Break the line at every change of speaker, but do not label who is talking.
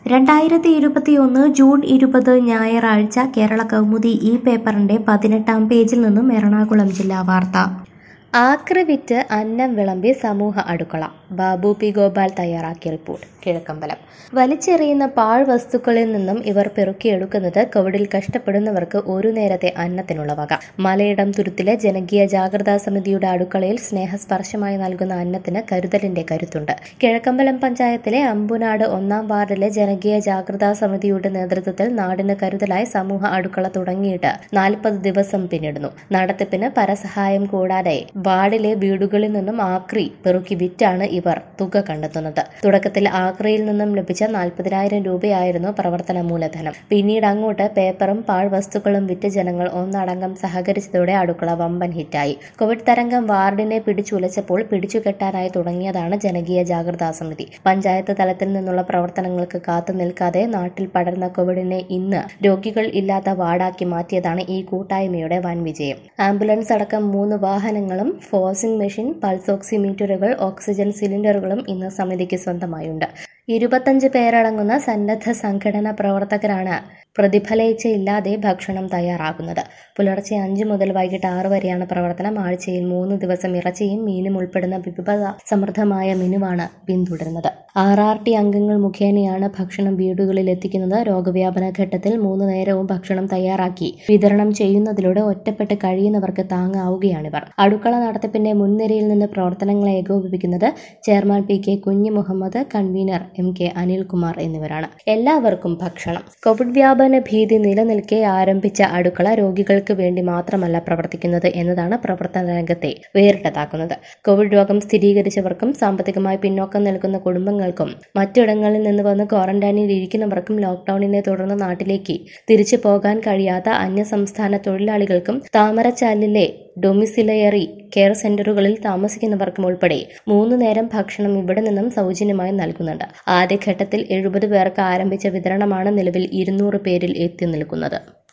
രണ്ടായിരത്തി ഇരുപത്തിയൊന്ന് ജൂൺ ഇരുപത് ഞായറാഴ്ച കേരള കൗമുദി ഈ പേപ്പറിന്റെ പതിനെട്ടാം പേജിൽ നിന്നും എറണാകുളം ജില്ലാ വാർത്ത ആക്രി വിറ്റ് അന്നം വിളമ്പി സമൂഹ അടുക്കള ബാബു പി ഗോപാൽ തയ്യാറാക്കിയ റിപ്പോർട്ട് കിഴക്കമ്പലം വലിച്ചെറിയുന്ന പാഴ് വസ്തുക്കളിൽ നിന്നും ഇവർ പെറുക്കിയെടുക്കുന്നത് കോവിഡിൽ കഷ്ടപ്പെടുന്നവർക്ക് ഒരു നേരത്തെ അന്നത്തിനുള്ള വക മലയിടം തുരുത്തിലെ ജനകീയ ജാഗ്രതാ സമിതിയുടെ അടുക്കളയിൽ സ്നേഹസ്പർശമായി നൽകുന്ന അന്നത്തിന് കരുതലിന്റെ കരുത്തുണ്ട് കിഴക്കമ്പലം പഞ്ചായത്തിലെ അമ്പുനാട് ഒന്നാം വാർഡിലെ ജനകീയ ജാഗ്രതാ സമിതിയുടെ നേതൃത്വത്തിൽ നാടിന് കരുതലായി സമൂഹ അടുക്കള തുടങ്ങിയിട്ട് നാൽപ്പത് ദിവസം പിന്നിടുന്നു നടത്തിപ്പിന് പരസഹായം കൂടാതെ വാർഡിലെ വീടുകളിൽ നിന്നും ആക്രി പെറുക്കി വിറ്റാണ് ഇവർ തുക കണ്ടെത്തുന്നത് തുടക്കത്തിൽ ആക്രിയിൽ നിന്നും ലഭിച്ച നാൽപ്പതിനായിരം രൂപയായിരുന്നു പ്രവർത്തന മൂലധനം പിന്നീട് അങ്ങോട്ട് പേപ്പറും പാഴ്വസ്തുക്കളും വിറ്റ് ജനങ്ങൾ ഒന്നടങ്കം സഹകരിച്ചതോടെ അടുക്കള വമ്പൻ ഹിറ്റായി കോവിഡ് തരംഗം വാർഡിനെ പിടിച്ചുലച്ചപ്പോൾ പിടിച്ചുകെട്ടാനായി തുടങ്ങിയതാണ് ജനകീയ ജാഗ്രതാ സമിതി പഞ്ചായത്ത് തലത്തിൽ നിന്നുള്ള പ്രവർത്തനങ്ങൾക്ക് കാത്തു നിൽക്കാതെ നാട്ടിൽ പടർന്ന കോവിഡിനെ ഇന്ന് രോഗികൾ ഇല്ലാത്ത വാർഡാക്കി മാറ്റിയതാണ് ഈ കൂട്ടായ്മയുടെ വൻ വിജയം ആംബുലൻസ് അടക്കം മൂന്ന് വാഹനങ്ങളും ഫോസിംഗ് മെഷീൻ പൾസ് ഓക്സിമീറ്ററുകൾ ഓക്സിജൻ സിലിണ്ടറുകളും ഇന്ന് സമിതിക്ക് സ്വന്തമായുണ്ട് ഇരുപത്തഞ്ച് പേരടങ്ങുന്ന സന്നദ്ധ സംഘടനാ പ്രവർത്തകരാണ് പ്രതിഫലേച്ഛയില്ലാതെ ഭക്ഷണം തയ്യാറാക്കുന്നത് പുലർച്ചെ അഞ്ച് മുതൽ വൈകിട്ട് ആറ് വരെയാണ് പ്രവർത്തനം ആഴ്ചയിൽ മൂന്ന് ദിവസം ഇറച്ചിയും മീനും ഉൾപ്പെടുന്ന വിഭവ സമൃദ്ധമായ മെനുവാണ് പിന്തുടരുന്നത് ആർ ആർ ടി അംഗങ്ങൾ മുഖേനയാണ് ഭക്ഷണം വീടുകളിൽ എത്തിക്കുന്നത് രോഗവ്യാപന ഘട്ടത്തിൽ മൂന്ന് നേരവും ഭക്ഷണം തയ്യാറാക്കി വിതരണം ചെയ്യുന്നതിലൂടെ ഒറ്റപ്പെട്ട് കഴിയുന്നവർക്ക് താങ്ങാവുകയാണിവർ അടുക്കള നടത്തിപ്പിന്റെ മുൻനിരയിൽ നിന്ന് പ്രവർത്തനങ്ങളെ ഏകോപിപ്പിക്കുന്നത് chairman P K Kunju Muhammad convener M K Anilkumar എന്നിവരാണ് എല്ലാവർക്കും ഭക്ഷണം കോവിഡ് വ്യാപന ഭീതി നിലനിൽക്കെ ആരംഭിച്ച അടുക്കള രോഗികൾക്ക് വേണ്ടി മാത്രമല്ല പ്രവർത്തിക്കുന്നത് എന്നതാണ് പ്രവർത്തന രംഗത്തെ വേറിട്ടതാക്കുന്നത് കോവിഡ് രോഗം സ്ഥിരീകരിച്ചവർക്കും സാമ്പത്തികമായി പിന്നോക്കം നിൽക്കുന്ന കുടുംബങ്ങൾക്കും മറ്റിടങ്ങളിൽ നിന്ന് വന്ന് ക്വാറന്റൈനിൽ ഇരിക്കുന്നവർക്കും ലോക്ഡൌണിനെ തുടർന്ന് നാട്ടിലേക്ക് തിരിച്ചു പോകാൻ കഴിയാത്ത അന്യസംസ്ഥാന തൊഴിലാളികൾക്കും താമരച്ചാലിലെ ഡൊമിസിലയറി കെയർ സെന്ററുകളിൽ താമസിക്കുന്നവർക്കും ഉൾപ്പെടെ മൂന്ന് നേരം ഭക്ഷണം ഇവിടെ നിന്നും സൗജന്യമായി നൽകുന്നുണ്ട് ആദ്യഘട്ടത്തിൽ എഴുപത് പേർക്ക് ആരംഭിച്ച വിതരണമാണ് നിലവിൽ ഇരുന്നൂറ് പേരിൽ എത്തി നിൽക്കുന്നത്